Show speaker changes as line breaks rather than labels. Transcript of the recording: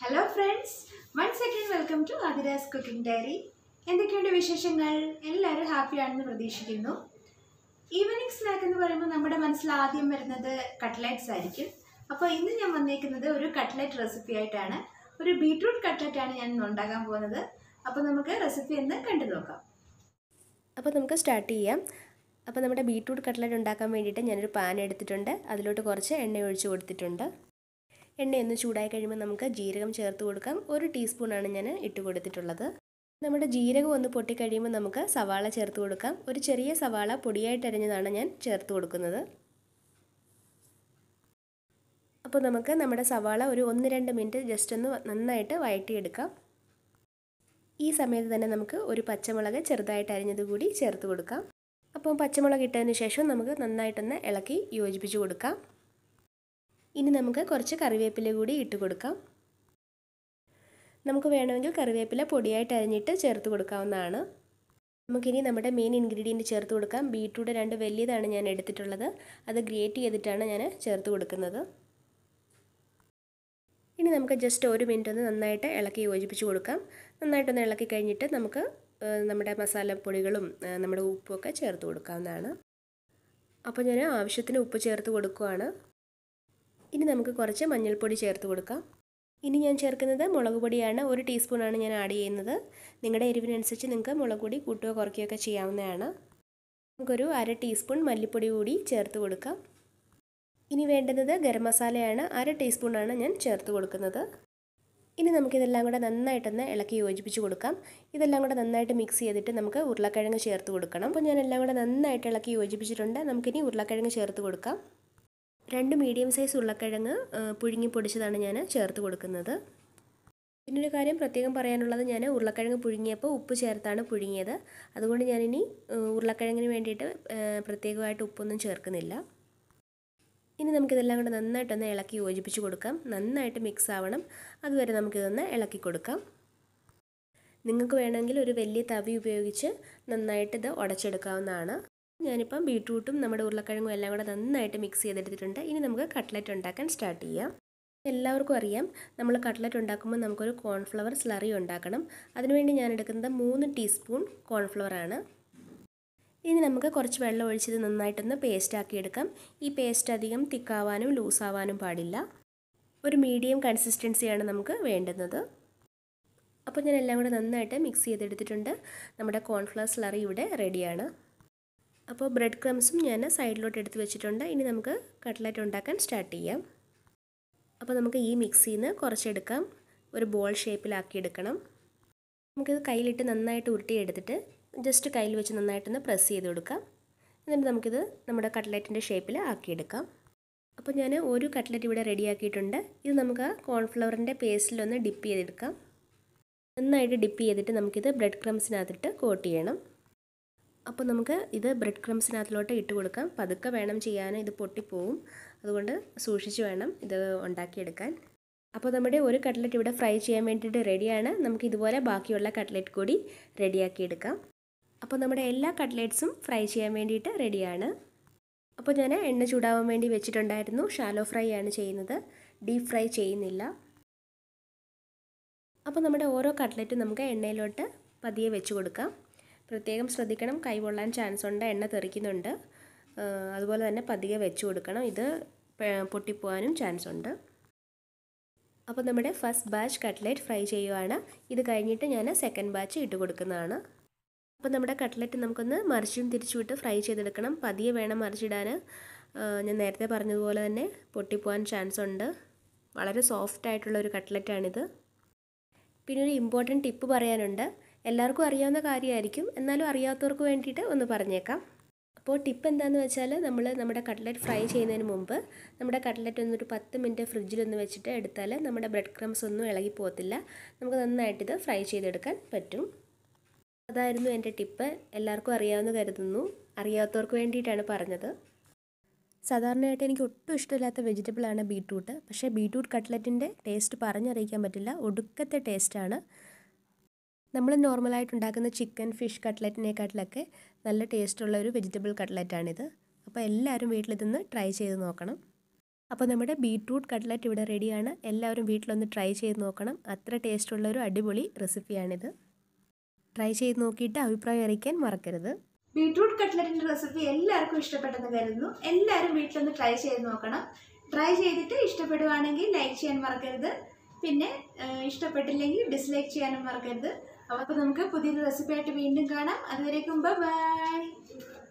hello friends once again welcome to Athira's cooking diary എന്തൊക്കെയുണ്ട് വിശേഷങ്ങൾ എല്ലാവരും ഹാപ്പിയാണെന്ന് പ്രതീക്ഷിക്കുന്നു ഈവനിങ് സ്നാക്ക് എന്ന് പറയുമ്പോൾ നമ്മുടെ മനസ്സിൽ ആദ്യം വരുന്നത് കട്ട്ലറ്റ്സ് ആയിരിക്കും അപ്പോൾ ഇന്ന് ഞാൻ വന്നേക്കുന്നത് ഒരു കട്ട്ലറ്റ് റെസിപ്പി ആയിട്ടാണ് ഒരു ബീട്രൂട്ട് കട്ട്ലറ്റ് ആണ് ഞാൻ ഇന്ന് ഉണ്ടാക്കാൻ പോകുന്നത് അപ്പോൾ നമുക്ക് റെസിപ്പി ഒന്ന് കണ്ടു നോക്കാം
അപ്പോൾ നമുക്ക് സ്റ്റാർട്ട് ചെയ്യാം അപ്പോൾ നമ്മുടെ ബീട്രൂട്ട് കട്ട്ലറ്റ് ഉണ്ടാക്കാൻ വേണ്ടിയിട്ട് ഞാനൊരു പാൻ എടുത്തിട്ടുണ്ട് അതിലോട്ട് കുറച്ച് എണ്ണ ഒഴിച്ച് കൊടുത്തിട്ടുണ്ട് എണ്ണയൊന്ന് ചൂടായി കഴിയുമ്പോൾ നമുക്ക് ജീരകം ചേർത്ത് കൊടുക്കാം ഒരു ടീസ്പൂണാണ് ഞാൻ ഇട്ട് കൊടുത്തിട്ടുള്ളത് നമ്മുടെ ജീരകം ഒന്ന് പൊട്ടിക്കഴിയുമ്പോൾ നമുക്ക് സവാള ചേർത്ത് കൊടുക്കാം ഒരു ചെറിയ സവാള പൊടിയായിട്ട് അരിഞ്ഞതാണ് ഞാൻ ചേർത്ത് കൊടുക്കുന്നത് അപ്പോൾ നമുക്ക് നമ്മുടെ സവാള ഒരു ഒന്ന് രണ്ട് മിനിറ്റ് ജസ്റ്റ് ഒന്ന് നന്നായിട്ട് വഴറ്റിയെടുക്കാം ഈ സമയത്ത് തന്നെ നമുക്ക് ഒരു പച്ചമുളക് ചെറുതായിട്ട് അരിഞ്ഞത് കൂടി ചേർത്ത് കൊടുക്കാം അപ്പോൾ പച്ചമുളക് ഇട്ടതിന് ശേഷം നമുക്ക് നന്നായിട്ടൊന്ന് ഇളക്കി യോജിപ്പിച്ച് കൊടുക്കാം ഇനി നമുക്ക് കുറച്ച് കറിവേപ്പില കൂടി ഇട്ട് കൊടുക്കാം നമുക്ക് വേണമെങ്കിൽ കറിവേപ്പില പൊടിയായിട്ട് അരിഞ്ഞിട്ട് ചേർത്ത് കൊടുക്കാവുന്നതാണ് നമുക്കിനി നമ്മുടെ മെയിൻ ഇൻഗ്രീഡിയൻറ്റ് ചേർത്ത് കൊടുക്കാം ബീട്രൂട്ട് രണ്ട് വലിയതാണ് ഞാൻ എടുത്തിട്ടുള്ളത് അത് ഗ്രേറ്റ് ചെയ്തിട്ടാണ് ഞാൻ ചേർത്ത് കൊടുക്കുന്നത് ഇനി നമുക്ക് ജസ്റ്റ് ഒരു മിനിറ്റ് ഒന്ന് നന്നായിട്ട് ഇളക്കി യോജിപ്പിച്ച് കൊടുക്കാം നന്നായിട്ടൊന്ന് ഇളക്കി കഴിഞ്ഞിട്ട് നമുക്ക് നമ്മുടെ മസാലപ്പൊടികളും നമ്മുടെ ഉപ്പുമൊക്കെ ചേർത്ത് കൊടുക്കാവുന്നതാണ് അപ്പോൾ ഞാൻ ആവശ്യത്തിന് ഉപ്പ് ചേർത്ത് കൊടുക്കുവാണ് ഇനി നമുക്ക് കുറച്ച് മഞ്ഞൾപ്പൊടി ചേർത്ത് കൊടുക്കാം ഇനി ഞാൻ ചേർക്കുന്നത് മുളക് പൊടിയാണ് ഒരു ടീസ്പൂണാണ് ഞാൻ ആഡ് ചെയ്യുന്നത് നിങ്ങളുടെ എരിവിനനുസരിച്ച് നിങ്ങൾക്ക് മുളക് പൊടി കൂട്ടുകയോ കുറയ്ക്കുകയോ ഒക്കെ ചെയ്യാവുന്നതാണ് നമുക്കൊരു അര ടീസ്പൂൺ മല്ലിപ്പൊടി കൂടി ചേർത്ത് കൊടുക്കാം ഇനി വേണ്ടുന്നത് ഗരം മസാലയാണ് അര ടീസ്പൂണാണ് ഞാൻ ചേർത്ത് കൊടുക്കുന്നത് ഇനി നമുക്കിതെല്ലാം കൂടെ നന്നായിട്ടൊന്ന് ഇളക്കി യോജിപ്പിച്ച് കൊടുക്കാം ഇതെല്ലാം കൂടെ നന്നായിട്ട് മിക്സ് ചെയ്തിട്ട് നമുക്ക് ഉരുളക്കിഴങ്ങ് ചേർത്ത് കൊടുക്കണം അപ്പോൾ ഞാൻ എല്ലാം കൂടെ നന്നായിട്ട് ഇളക്കി യോജിപ്പിച്ചിട്ടുണ്ട് നമുക്കിനി ഉരുളക്കിഴങ്ങ് ചേർത്ത് കൊടുക്കാം രണ്ട് മീഡിയം സൈസ് ഉരുളക്കിഴങ്ങ് പുഴുങ്ങി പൊടിച്ചതാണ് ഞാൻ ചേർത്ത് കൊടുക്കുന്നത് പിന്നൊരു കാര്യം പ്രത്യേകം പറയാനുള്ളത് ഞാൻ ഉരുളക്കിഴങ്ങ് പുഴുങ്ങിയപ്പോൾ ഉപ്പ് ചേർത്താണ് പുഴുങ്ങിയത് അതുകൊണ്ട് ഞാനിനി ഉരുളക്കിഴങ്ങിന് വേണ്ടിയിട്ട് പ്രത്യേകമായിട്ട് ഉപ്പൊന്നും ചേർക്കുന്നില്ല ഇനി നമുക്കിതെല്ലാം കൂടെ നന്നായിട്ടൊന്ന് ഇളക്കി യോജിപ്പിച്ച് കൊടുക്കാം നന്നായിട്ട് മിക്സ് ആവണം അതുവരെ നമുക്കിതൊന്ന് ഇളക്കി കൊടുക്കാം നിങ്ങൾക്ക് വേണമെങ്കിൽ ഒരു വലിയ തവി ഉപയോഗിച്ച് നന്നായിട്ട് ഇത് ഉടച്ചെടുക്കാവുന്നതാണ് ഞാനിപ്പം ബീട്രൂട്ടും നമ്മുടെ ഉരുളക്കിഴങ്ങും എല്ലാം കൂടെ നന്നായിട്ട് മിക്സ് ചെയ്തെടുത്തിട്ടുണ്ട് ഇനി നമുക്ക് കട്ട്ലറ്റ് ഉണ്ടാക്കാൻ സ്റ്റാർട്ട് ചെയ്യാം എല്ലാവർക്കും അറിയാം നമ്മൾ കട്ട്ലറ്റ് ഉണ്ടാക്കുമ്പോൾ നമുക്കൊരു കോൺഫ്ലവർ സ്ലറി ഉണ്ടാക്കണം അതിനുവേണ്ടി ഞാൻ എടുക്കുന്നത് മൂന്ന് ടീസ്പൂൺ കോൺഫ്ലവർ ആണ് ഇനി നമുക്ക് കുറച്ച് വെള്ളം ഒഴിച്ചത് നന്നായിട്ടൊന്ന് പേസ്റ്റ് ആക്കി എടുക്കാം ഈ പേസ്റ്റ് അധികം തിക്കാവാനും ലൂസാവാനും പാടില്ല ഒരു മീഡിയം കൺസിസ്റ്റൻസിയാണ് നമുക്ക് വേണ്ടുന്നത് അപ്പോൾ ഞാൻ എല്ലാം കൂടെ നന്നായിട്ട് മിക്സ് ചെയ്തെടുത്തിട്ടുണ്ട് നമ്മുടെ കോൺഫ്ലവർ സ്ലറി ഇവിടെ റെഡിയാണ് അപ്പോൾ ബ്രെഡ് ക്രംസും ഞാൻ സൈഡിലോട്ട് എടുത്ത് വെച്ചിട്ടുണ്ട് ഇനി നമുക്ക് കട്ട്ലറ്റ് ഉണ്ടാക്കാൻ സ്റ്റാർട്ട് ചെയ്യാം അപ്പോൾ നമുക്ക് ഈ മിക്സിയിൽ നിന്ന് കുറച്ചെടുക്കാം ഒരു ബോൾ ഷേപ്പിലാക്കി എടുക്കണം നമുക്കിത് കയ്യിലിട്ട് നന്നായിട്ട് ഉരുട്ടിയെടുത്തിട്ട് ജസ്റ്റ് കയ്യിൽ വെച്ച് നന്നായിട്ടൊന്ന് പ്രസ് ചെയ്ത് കൊടുക്കാം എന്നിട്ട് നമുക്കിത് നമ്മുടെ കട്ട്ലറ്റിൻ്റെ ഷേപ്പിൽ ആക്കിയെടുക്കാം അപ്പോൾ ഞാൻ ഒരു കട്ട്ലറ്റ് ഇവിടെ റെഡിയാക്കിയിട്ടുണ്ട് ഇത് നമുക്ക് കോൺഫ്ലവറിൻ്റെ പേസ്റ്റിലൊന്ന് ഡിപ്പ് ചെയ്തെടുക്കാം നന്നായിട്ട് ഡിപ്പ് ചെയ്തിട്ട് നമുക്കിത് ബ്രെഡ് ക്രംസിനകത്തിട്ട് കോട്ട് ചെയ്യണം അപ്പോൾ നമുക്ക് ഇത് ബ്രെഡ് ക്രംസിനകത്തിലോട്ട് ഇട്ട് കൊടുക്കാം പതുക്കെ വേണം ചെയ്യാൻ ഇത് പൊട്ടിപ്പോവും അതുകൊണ്ട് സൂക്ഷിച്ച് വേണം ഇത് ഉണ്ടാക്കിയെടുക്കാൻ അപ്പോൾ നമ്മുടെ ഒരു കട്ട്ലറ്റ് ഇവിടെ ഫ്രൈ ചെയ്യാൻ വേണ്ടിയിട്ട് റെഡിയാണ് നമുക്ക് ഇതുപോലെ ബാക്കിയുള്ള കട്ട്ലറ്റ് കൂടി റെഡിയാക്കിയെടുക്കാം അപ്പോൾ നമ്മുടെ എല്ലാ കട്ട്ലറ്റ്സും ഫ്രൈ ചെയ്യാൻ വേണ്ടിയിട്ട് റെഡിയാണ് അപ്പോൾ ഞാൻ എണ്ണ ചൂടാവാൻ വേണ്ടി വെച്ചിട്ടുണ്ടായിരുന്നു ഷാലോ ഫ്രൈ ആണ് ചെയ്യുന്നത് ഡീപ്പ് ഫ്രൈ ചെയ്യുന്നില്ല അപ്പോൾ നമ്മുടെ ഓരോ കട്ട്ലറ്റും നമുക്ക് എണ്ണയിലോട്ട് പതിയെ വെച്ച് കൊടുക്കാം പ്രത്യേകം ശ്രദ്ധിക്കണം കൈ പൊള്ളാൻ ചാൻസ് ഉണ്ട് എണ്ണ തെറിക്കുന്നുണ്ട് അതുപോലെ തന്നെ പതിയെ വെച്ച് കൊടുക്കണം ഇത് പൊട്ടിപ്പോവാനും ചാൻസ് ഉണ്ട് അപ്പോൾ നമ്മുടെ ഫസ്റ്റ് ബാച്ച് കട്ട്ലറ്റ് ഫ്രൈ ചെയ്യുവാണ് ഇത് കഴിഞ്ഞിട്ട് ഞാൻ സെക്കൻഡ് ബാച്ച് ഇട്ട് കൊടുക്കുന്നതാണ് അപ്പോൾ നമ്മുടെ കട്ട്ലറ്റ് നമുക്കൊന്ന് മറിച്ചും തിരിച്ചുവിട്ട് ഫ്രൈ ചെയ്തെടുക്കണം പതിയെ വേണം മറിച്ചിടാൻ ഞാൻ നേരത്തെ പറഞ്ഞതുപോലെ തന്നെ പൊട്ടിപ്പോവാൻ ചാൻസ് ഉണ്ട് വളരെ സോഫ്റ്റ് ആയിട്ടുള്ള ഒരു കട്ട്ലറ്റാണിത് പിന്നെ ഒരു ഇമ്പോർട്ടൻറ്റ് ടിപ്പ് പറയാനുണ്ട് എല്ലാവർക്കും അറിയാവുന്ന കാര്യമായിരിക്കും എന്നാലും അറിയാത്തവർക്ക് വേണ്ടിയിട്ട് ഒന്ന് പറഞ്ഞേക്കാം അപ്പോൾ ടിപ്പ് എന്താണെന്ന് വെച്ചാൽ നമ്മൾ നമ്മുടെ കട്ട്ലറ്റ് ഫ്രൈ ചെയ്യുന്നതിന് മുമ്പ് നമ്മുടെ കട്ട്ലറ്റ് ഒന്നൊരു പത്ത് മിനിറ്റ് ഫ്രിഡ്ജിലൊന്ന് വെച്ചിട്ട് എടുത്താൽ നമ്മുടെ ബ്രെഡ് ക്രംസ് ഒന്നും ഇളകി പോകത്തില്ല നമുക്ക് നന്നായിട്ടിത് ഫ്രൈ ചെയ്തെടുക്കാൻ പറ്റും അതായിരുന്നു എൻ്റെ ടിപ്പ് എല്ലാവർക്കും അറിയാമെന്ന് കരുതുന്നു അറിയാത്തവർക്ക് വേണ്ടിയിട്ടാണ് പറഞ്ഞത് സാധാരണയായിട്ട് എനിക്ക് ഒട്ടും ഇഷ്ടമില്ലാത്ത വെജിറ്റബിളാണ് ബീട്രൂട്ട് പക്ഷേ ബീട്രൂട്ട് കട്ട്ലറ്റിൻ്റെ ടേസ്റ്റ് പറഞ്ഞറിയിക്കാൻ പറ്റില്ല ഒടുക്കത്തെ ടേസ്റ്റാണ് നമ്മൾ നോർമലായിട്ട് ഉണ്ടാക്കുന്ന ചിക്കൻ ഫിഷ് കട്ട്ലറ്റിനെക്കാട്ടിലൊക്കെ നല്ല ടേസ്റ്റുള്ള ഒരു വെജിറ്റബിൾ കട്ട്ലറ്റാണിത് അപ്പോൾ എല്ലാവരും വീട്ടിലിതൊന്ന് ട്രൈ ചെയ്ത് നോക്കണം അപ്പോൾ നമ്മുടെ ബീട്രൂട്ട് കട്ട്ലറ്റ് ഇവിടെ റെഡിയാണ് എല്ലാവരും വീട്ടിലൊന്ന് ട്രൈ ചെയ്ത് നോക്കണം അത്ര ടേസ്റ്റുള്ള ഒരു അടിപൊളി റെസിപ്പിയാണിത് ട്രൈ ചെയ്ത് നോക്കിയിട്ട് അഭിപ്രായം അറിയിക്കാൻ മറക്കരുത്
ബീട്രൂട്ട് കട്ട്ലറ്റിന്റെ റെസിപ്പി എല്ലാവർക്കും ഇഷ്ടപ്പെട്ടെന്ന് കരുതുന്നു എല്ലാവരും വീട്ടിലൊന്ന് ട്രൈ ചെയ്ത് നോക്കണം ട്രൈ ചെയ്തിട്ട് ഇഷ്ടപ്പെടുവാണെങ്കിൽ ലൈക്ക് ചെയ്യാൻ മറക്കരുത് പിന്നെ ഏഹ്, ഇഷ്ടപ്പെട്ടില്ലെങ്കിൽ ഡിസ്ലൈക്ക് ചെയ്യാനും മറക്കരുത് അപ്പോൾ നമുക്ക് പുതിയൊരു റെസിപ്പി ആയിട്ട് വീണ്ടും കാണാം അതുവരേക്കും ബൈ